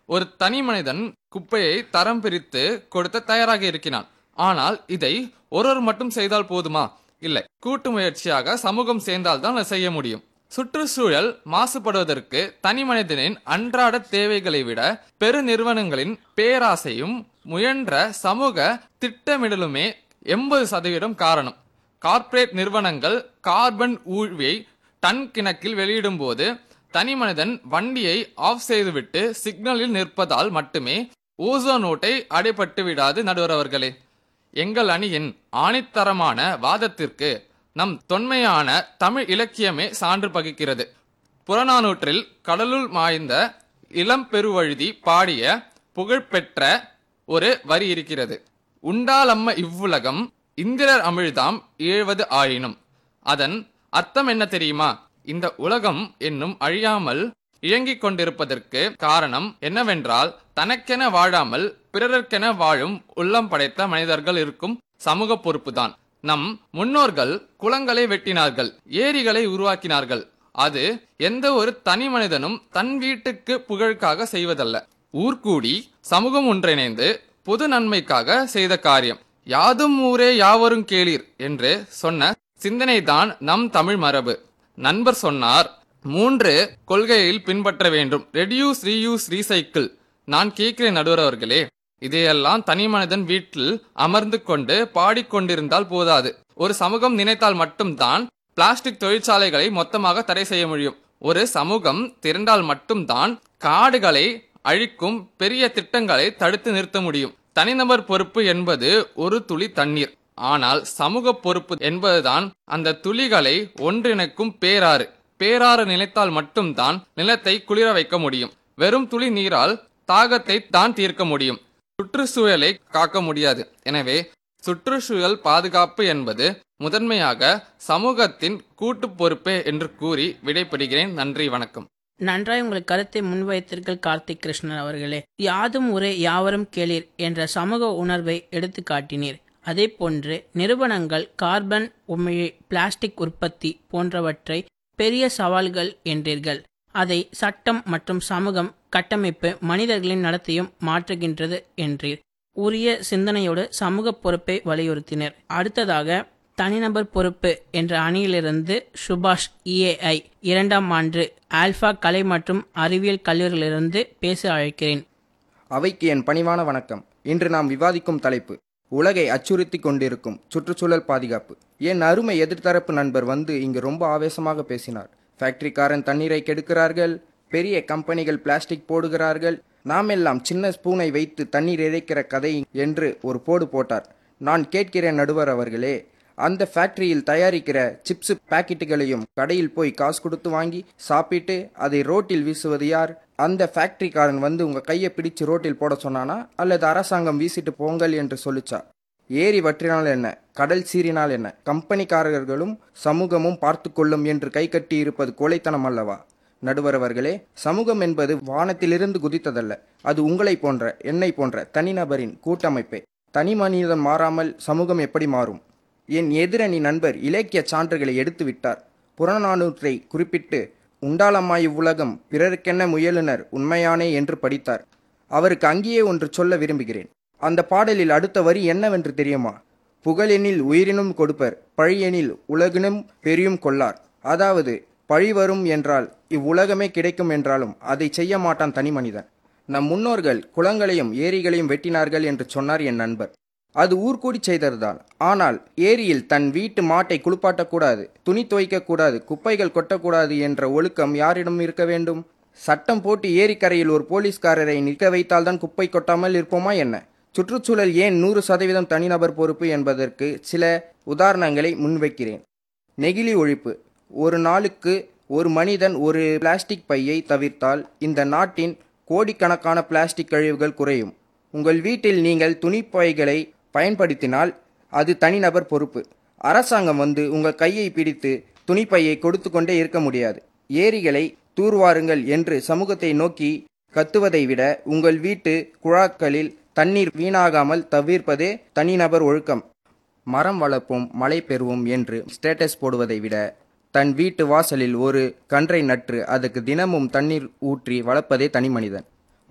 ஒரு தனி மனிதன் குப்பையை தரம் பிரித்து கொடுத்த தயாராக இருக்கிறான் ஆனால் இதை ஒருவர் மட்டும் செய்தால் போதுமா இல்லை கூட்டு முயற்சியாக சமூகம் சேர்ந்தால்தான் அதை செய்ய முடியும் சுற்றுச்சூழல் மாசுபடுவதற்கு தனி மனிதனின் அன்றாட தேவைகளை விட பெருநிறுவனங்களின் பேராசையும் முயன்ற சமூக திட்டமிடலுமே எண்பது சதவீதம் காரணம் கார்ப்பரேட் நிறுவனங்கள் கார்பன் ஊழ்வியை டன் கணக்கில் வெளியிடும்போது தனி மனிதன் வண்டியை ஆஃப் செய்துவிட்டு சிக்னலில் நிற்பதால் மட்டுமே ஓசோன் ஓட்டை அடைபட்டு விடாது நடுவரவர்களே எங்கள் அணியின் ஆணித்தரமான வாதத்திற்கு நம் தொன்மையான தமிழ் இலக்கியமே சான்று பகிக்கிறது புறநானூற்றில் கடலுள் மாய்ந்த இளம் பெருவழுதி பாடிய புகழ்பெற்ற ஒரு வரி இருக்கிறது உண்டாலம்ம இவ்வுலகம் இந்திரர் அமிழ்தாம் ஏழ்வது ஆயினும் அதன் அர்த்தம் என்ன தெரியுமா இந்த உலகம் என்னும் அழியாமல் இயங்கிக் கொண்டிருப்பதற்கு காரணம் என்னவென்றால் தனக்கென வாழாமல் பிறருக்கென வாழும் உள்ளம் படைத்த மனிதர்கள் இருக்கும் சமூக பொறுப்புதான் நம் முன்னோர்கள் குளங்களை வெட்டினார்கள் ஏரிகளை உருவாக்கினார்கள் அது எந்த ஒரு தனி மனிதனும் தன் வீட்டுக்கு புகழுக்காக செய்வதல்ல ஊர்கூடி சமூகம் ஒன்றிணைந்து பொது நன்மைக்காக செய்த காரியம் யாதும் ஊரே யாவரும் கேளீர் என்று சொன்ன சிந்தனைதான் நம் தமிழ் மரபு நண்பர் சொன்னார் மூன்று கொள்கையில் பின்பற்ற வேண்டும் ரெடியூஸ் ரீயூஸ் ரீசைக்கிள் நான் கேட்கிறேன் நடுவர் அவர்களே இதையெல்லாம் தனி மனிதன் வீட்டில் அமர்ந்து கொண்டு பாடிக்கொண்டிருந்தால் போதாது ஒரு சமூகம் நினைத்தால் மட்டும்தான் பிளாஸ்டிக் தொழிற்சாலைகளை மொத்தமாக தடை செய்ய முடியும் ஒரு சமூகம் திரண்டால் மட்டும்தான் காடுகளை அழிக்கும் பெரிய திட்டங்களை தடுத்து நிறுத்த முடியும் தனிநபர் பொறுப்பு என்பது ஒரு துளி தண்ணீர் ஆனால் சமூக பொறுப்பு என்பதுதான் அந்த துளிகளை ஒன்றிணைக்கும் பேராறு பேராறு நினைத்தால் மட்டும்தான் நிலத்தை குளிர வைக்க முடியும் வெறும் துளி நீரால் தாகத்தை தான் தீர்க்க முடியும் சுற்றுச்சூழலை காக்க முடியாது எனவே சுற்றுச்சூழல் பாதுகாப்பு என்பது முதன்மையாக சமூகத்தின் கூட்டு பொறுப்பே என்று கூறி விடைபெறுகிறேன் நன்றி வணக்கம் நன்றாய் உங்கள் கருத்தை முன்வைத்தீர்கள் கார்த்திக் கிருஷ்ணன் அவர்களே யாதும் ஒரே யாவரும் கேளீர் என்ற சமூக உணர்வை எடுத்து காட்டினீர் அதே போன்று நிறுவனங்கள் கார்பன் உமிழி பிளாஸ்டிக் உற்பத்தி போன்றவற்றை பெரிய சவால்கள் என்றீர்கள் அதை சட்டம் மற்றும் சமூகம் கட்டமைப்பு மனிதர்களின் நடத்தையும் மாற்றுகின்றது என்றீர் உரிய சிந்தனையோடு சமூக பொறுப்பை வலியுறுத்தினர் அடுத்ததாக தனிநபர் பொறுப்பு என்ற அணியிலிருந்து சுபாஷ் இஏஐ இரண்டாம் ஆண்டு ஆல்பா கலை மற்றும் அறிவியல் கல்லூரியிலிருந்து பேச அழைக்கிறேன் அவைக்கு என் பணிவான வணக்கம் இன்று நாம் விவாதிக்கும் தலைப்பு உலகை அச்சுறுத்தி கொண்டிருக்கும் சுற்றுச்சூழல் பாதுகாப்பு என் அருமை எதிர்த்தரப்பு நண்பர் வந்து இங்கு ரொம்ப ஆவேசமாக பேசினார் ஃபேக்டரிக்காரன் தண்ணீரை கெடுக்கிறார்கள் பெரிய கம்பெனிகள் பிளாஸ்டிக் போடுகிறார்கள் நாம் எல்லாம் சின்ன ஸ்பூனை வைத்து தண்ணீர் இறைக்கிற கதை என்று ஒரு போடு போட்டார் நான் கேட்கிறேன் நடுவர் அவர்களே அந்த ஃபேக்டரியில் தயாரிக்கிற சிப்ஸ் பாக்கெட்டுகளையும் கடையில் போய் காசு கொடுத்து வாங்கி சாப்பிட்டு அதை ரோட்டில் வீசுவது யார் அந்த ஃபேக்டரிக்காரன் வந்து உங்க கையை பிடிச்சு ரோட்டில் போட சொன்னானா அல்லது அரசாங்கம் வீசிட்டு போங்கள் என்று சொல்லிச்சா ஏரி வற்றினால் என்ன கடல் சீறினால் என்ன கம்பெனிக்காரர்களும் சமூகமும் பார்த்து கொள்ளும் என்று கை கட்டி இருப்பது கொலைத்தனம் அல்லவா நடுவர் அவர்களே சமூகம் என்பது வானத்திலிருந்து குதித்ததல்ல அது உங்களை போன்ற என்னை போன்ற தனிநபரின் கூட்டமைப்பே தனி மனிதன் மாறாமல் சமூகம் எப்படி மாறும் என் எதிரணி நண்பர் இலக்கிய சான்றுகளை எடுத்து விட்டார் புறநானூற்றை குறிப்பிட்டு உண்டாலம்மா இவ்வுலகம் பிறருக்கென்ன முயலுனர் உண்மையானே என்று படித்தார் அவருக்கு அங்கேயே ஒன்று சொல்ல விரும்புகிறேன் அந்த பாடலில் அடுத்த வரி என்னவென்று தெரியுமா புகழெனில் உயிரினும் கொடுப்பர் பழியெனில் உலகினும் பெரியும் கொள்ளார் அதாவது பழி வரும் என்றால் இவ்வுலகமே கிடைக்கும் என்றாலும் அதை செய்ய மாட்டான் தனி மனிதன் நம் முன்னோர்கள் குளங்களையும் ஏரிகளையும் வெட்டினார்கள் என்று சொன்னார் என் நண்பர் அது ஊர்கூடி செய்ததுதான் ஆனால் ஏரியில் தன் வீட்டு மாட்டை குளிப்பாட்டக்கூடாது துணி துவைக்கக்கூடாது குப்பைகள் கொட்டக்கூடாது என்ற ஒழுக்கம் யாரிடம் இருக்க வேண்டும் சட்டம் போட்டு ஏரிக்கரையில் ஒரு போலீஸ்காரரை நிற்க வைத்தால்தான் குப்பை கொட்டாமல் இருப்போமா என்ன சுற்றுச்சூழல் ஏன் நூறு சதவீதம் தனிநபர் பொறுப்பு என்பதற்கு சில உதாரணங்களை முன்வைக்கிறேன் நெகிழி ஒழிப்பு ஒரு நாளுக்கு ஒரு மனிதன் ஒரு பிளாஸ்டிக் பையை தவிர்த்தால் இந்த நாட்டின் கோடிக்கணக்கான பிளாஸ்டிக் கழிவுகள் குறையும் உங்கள் வீட்டில் நீங்கள் துணிப்பைகளை பயன்படுத்தினால் அது தனிநபர் பொறுப்பு அரசாங்கம் வந்து உங்கள் கையை பிடித்து துணிப்பையை கொடுத்து கொண்டே இருக்க முடியாது ஏரிகளை தூர்வாருங்கள் என்று சமூகத்தை நோக்கி கத்துவதை விட உங்கள் வீட்டு குழாக்களில் தண்ணீர் வீணாகாமல் தவிர்ப்பதே தனிநபர் ஒழுக்கம் மரம் வளர்ப்போம் மழை பெறுவோம் என்று ஸ்டேட்டஸ் போடுவதை விட தன் வீட்டு வாசலில் ஒரு கன்றை நட்டு அதுக்கு தினமும் தண்ணீர் ஊற்றி வளர்ப்பதே தனி மனிதன்